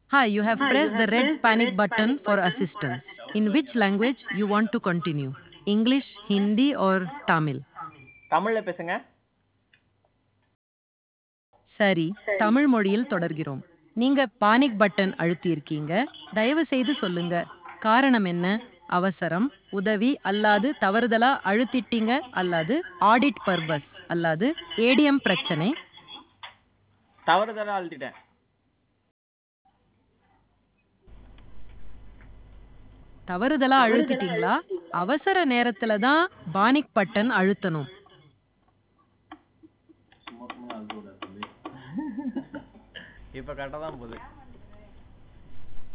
Hi, you have pressed the red panic button for assistance. In which language you want to continue? English, Hindi, or Tamil? தமிழ்ல பேசுங்க சரி தமிழ் மொழியில் தொடர்கிறோம் நீங்க panic button அழுத்தியிருக்கீங்க தயவு செய்து சொல்லுங்க காரணம் என்ன அவசரம் உதவி அல்லாது தவறுதலா அழுத்திட்டீங்க அல்லாது ஆடிட் பர்பஸ் அல்லாது ஏடிஎம் பிரச்சனை தவறுதலா அழுத்திட்டேன் தவறுதலா அழுத்திட்டீங்களா அவசர நேரத்துல தான் பானிக் பட்டன் அழுத்தணும் இப்ப கரெக்டா தான் போகுது